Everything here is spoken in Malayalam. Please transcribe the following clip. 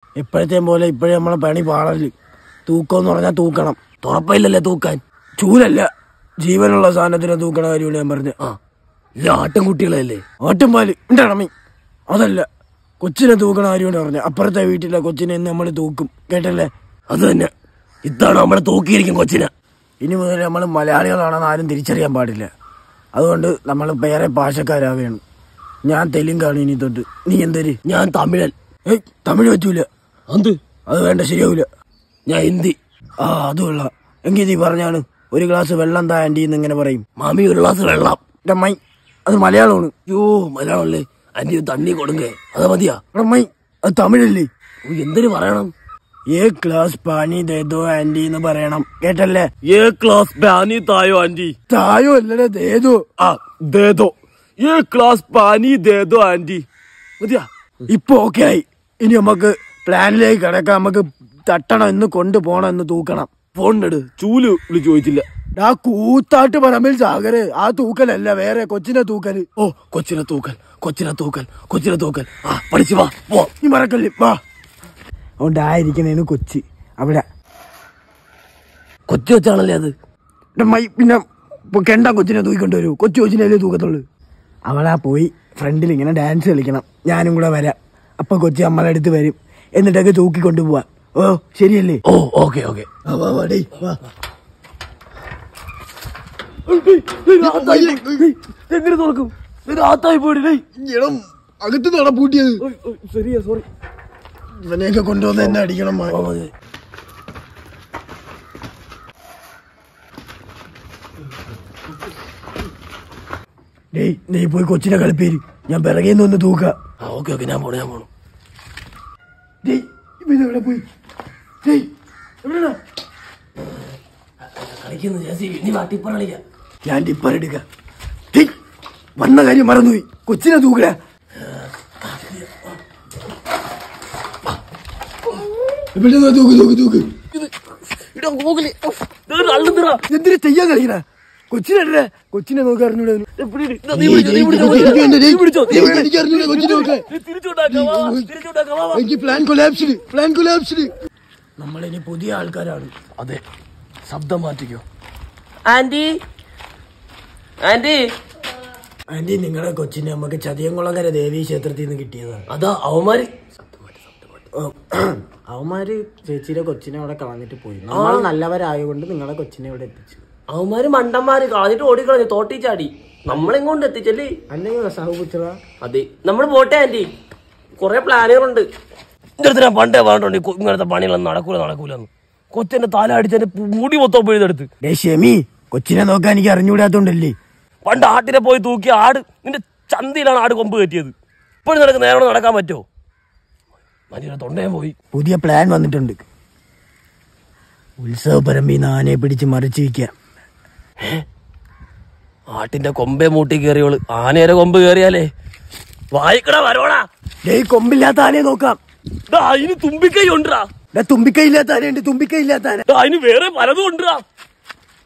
ഇപ്പോഴത്തെയും പോലെ ഇപ്പോഴേ നമ്മളെ പണി പാടല് തൂക്കം എന്ന് പറഞ്ഞാൽ തൂക്കണം തുറപ്പില്ലല്ലേ തൂക്കാൻ ചൂലല്ല ജീവനുള്ള സാധനത്തിനെ തൂക്കണ കാര്യമാണ് ഞാൻ പറഞ്ഞത് ആ ഇത് ആട്ടിൻകുട്ടികളല്ലേ ആട്ടുംപാല് ഉണ്ടാണമി അതല്ല കൊച്ചിനെ തൂക്കണ കാര്യമാണ് പറഞ്ഞത് അപ്പുറത്തെ വീട്ടിലെ കൊച്ചിനെ ഇന്ന് നമ്മൾ തൂക്കും കേട്ടല്ലേ അത് തന്നെ ഇതാണ് നമ്മളെ തൂക്കിയിരിക്കും കൊച്ചിനെ ഇനി മുതൽ നമ്മൾ മലയാളികളാണെന്ന് ആരും തിരിച്ചറിയാൻ പാടില്ല അതുകൊണ്ട് നമ്മൾ വേറെ ഭാഷക്കാരാവുകയാണ് ഞാൻ തെലുങ്കാണ് ഇനി തൊട്ട് നീ എന്തര് ഞാൻ തമിഴൻ ഏയ് തമിഴ് പറ്റൂല എന്ത് അത് വേണ്ട ശരിയാവൂല ഞാൻ ഹിന്ദി ആ അത് കൊള്ളാം എങ്കിൽ നീ പറഞ്ഞാണ് ഒരു ഗ്ലാസ് വെള്ളം താ ആൻറ്റി എന്ന് ഇങ്ങനെ പറയും മാമി ഒരു ഗ്ലാസ് വെള്ളം എന്റെ മൈ അത് മലയാളമാണ് യോ മലയാളമല്ലേ അന്റെ തണ്ണി കൊടുങ്ങേ അത് മതിയാ എടാ മൈ അത് തമിഴല്ലേ ഓ, എന്തിനു പറയണം ഏ ഗ്ലാസ് പാനി ദേദോ ആൻറ്റി എന്ന് പറയണം കേട്ടല്ലേ ഏ ക്ലാസ് പാനി തായോ ആന്റി തായോ അല്ലടേ ദേദോ ആ ദേദോ ഏ ക്ലാസ് പാനി ദേദോ ആന്റി മതിയാ ഇപ്പൊ ഓക്കെ ആയി ഇനി നമുക്ക് പ്ലാനിലേക്ക് കിടക്കാം നമുക്ക് തട്ടണം എന്ന് കൊണ്ടുപോകണം എന്ന് തൂക്കണം ഫോണിനെട് ചൂല് വിളിച്ച് ചോദിച്ചില്ല ആ കൂത്താട്ട് പറമ്പിൽ സാഗര് ആ തൂക്കലല്ല വേറെ കൊച്ചിനെ തൂക്കല് ഓ കൊച്ചിനെ തൂക്കൽ കൊച്ചിനെ തൂക്കൽ കൊച്ചിനെ തൂക്കൽ ആ പഠിച്ചു വാ പോ നീ മറക്കല്ലേ വാ അതുകൊണ്ട് ആ ഇരിക്കണേന് കൊച്ചി അവിടെ കൊച്ചു വെച്ചാണല്ലേ അത് എടാ മൈ പിന്നെ ഇപ്പൊ കെണ്ട കൊച്ചിനെ തൂക്കിക്കൊണ്ടുവരൂ കൊച്ചു കൊച്ചിനല്ലേ തൂക്കത്തുള്ളൂ അവളാ പോയി ഫ്രണ്ടിൽ ഇങ്ങനെ ഡാൻസ് കളിക്കണം ഞാനും കൂടെ വരാം അപ്പൊ കൊച്ചി നമ്മളെ അടുത്ത് വരും എന്നിട്ടൊക്കെ തൂക്കിക്കൊണ്ടു പോവാ ഓ ശരിയല്ലേ ഓ ഓക്കെ ഓക്കെ ആ, വാ, വാ, ഡേയ്, വാ. എങ്ങനെ തുറക്കും രാത്തായി പോയിടേ ഇളം അകത്ത് നട പൂട്ടിയത് ശരിയാ സോറി ഇവനെയൊക്കെ കൊണ്ടുവന്ന് എന്നെ അടിക്കണം മാ. ഡേയ് നീ പോയി കൊച്ചിനെ കളിപ്പേര് ഞാൻ പിറകെ നിന്ന് തൂക്ക ആ ഓക്കെ ഓക്കെ ഞാൻ പോണു ഞാൻ പോണു ഡേയ് ഇവൻ എവിടെ പോയി ഡേയ് എവിടെടാ കളിക്കുന്നു ജേസി നീ വാട്ടിപ്പറ കളിക്കാം ഞാൻ ടിപ്പർ എടുക്ക ഡേയ് വന്ന കാര്യം മറന്നുപോയി കൊച്ചിനെ തൂക്കട ഇവിടെ തൂക്ക് തൂക്ക് തൂക്ക് എന്തിനു ചെയ്യാൻ കളിക്കണ കൊച്ചിനെ കൊച്ചിനെ നോക്കാറിഞ്ഞൂടെ എനിക്ക് പ്ലാൻ കൊലാപ്സിഡ് പ്ലാൻ കൊലാപ്സിഡ് നമ്മളിനി പുതിയ ആൾക്കാരാണ് അതെ ശബ്ദം മാറ്റിക്കോ ആന്റി ആന്റി ആന്റി നിങ്ങളെ കൊച്ചിനെ നമുക്ക് ചതിയംകുളങ്ങര ദേവി ക്ഷേത്രത്തിൽ നിന്ന് കിട്ടിയതാണ് അതാ അവന്മാര് അവന്മാര് ചേച്ചിയുടെ കൊച്ചിനെ അവിടെ കളഞ്ഞിട്ട് പോയി നമ്മൾ നല്ലവരായതുകൊണ്ട് നിങ്ങളെ കൊച്ചിനെ ഇവിടെ എത്തിച്ചു അവന്മാര് മണ്ടന്മാര് കളഞ്ഞിട്ട് ഓടിക്കളഞ്ഞു തോട്ടി ചാടി നമ്മളെങ്ങോണ്ട് എത്തിച്ചല്ലേ അല്ലെങ്കിൽ സഹപുച്ചള അതെ നമ്മൾ പോട്ടെ ആന്റി കൊറേ പ്ലാനുകളുണ്ട് ഇങ്ങനത്തെ ഞാൻ പണ്ടേ പറഞ്ഞിട്ടുണ്ട് ഈ കൊ- ഇങ്ങനത്തെ പണികളൊന്നും നടക്കൂല നടക്കൂലെന്ന് കൊച്ചെന്റെ തല അടിച്ചെന്റെ മുടി മൊത്തം പിഴുതെടുത്ത് ഡേ ഷെമി കൊച്ചിനെ നോക്കാൻ എനിക്ക് അറിഞ്ഞുകൂടാത്തോണ്ടല്ലേ പണ്ട് ആട്ടിനെ പോയി തൂക്കി ആട് നിന്റെ ചന്തയിലാണ് ആട് കൊമ്പ് കയറ്റിയത് ഇപ്പോഴും നിനക്ക് നേരോടെ നടക്കാൻ പറ്റുമോ മനുഷ്യനെ തൊണ്ടയും പോയി പുതിയ പ്ലാൻ വന്നിട്ടുണ്ട് ഉത്സവ പറമ്പിൽ ആനയെ പിടിച്ച് മറിച്ച് വയ്ക്കാം ആട്ടിന്റെ കൊമ്പേ മൂട്ടി കയറിയോള് ആനയുടെ കൊമ്പ് കയറിയാലേ വായിക്കട വരോടാ ഡേയ് കൊമ്പില്ലാത്ത ആനയെ നോക്കാം ദാ, അതിന് തുമ്പിക്കൈ ഉണ്ടാ ഡാ തുമ്പിക്കൈയില്ലാത്ത ആനയുണ്ട് തുമ്പിക്കൈയില്ലാത്ത ആന അതിന് വേറെ പലതും ഉണ്ടാ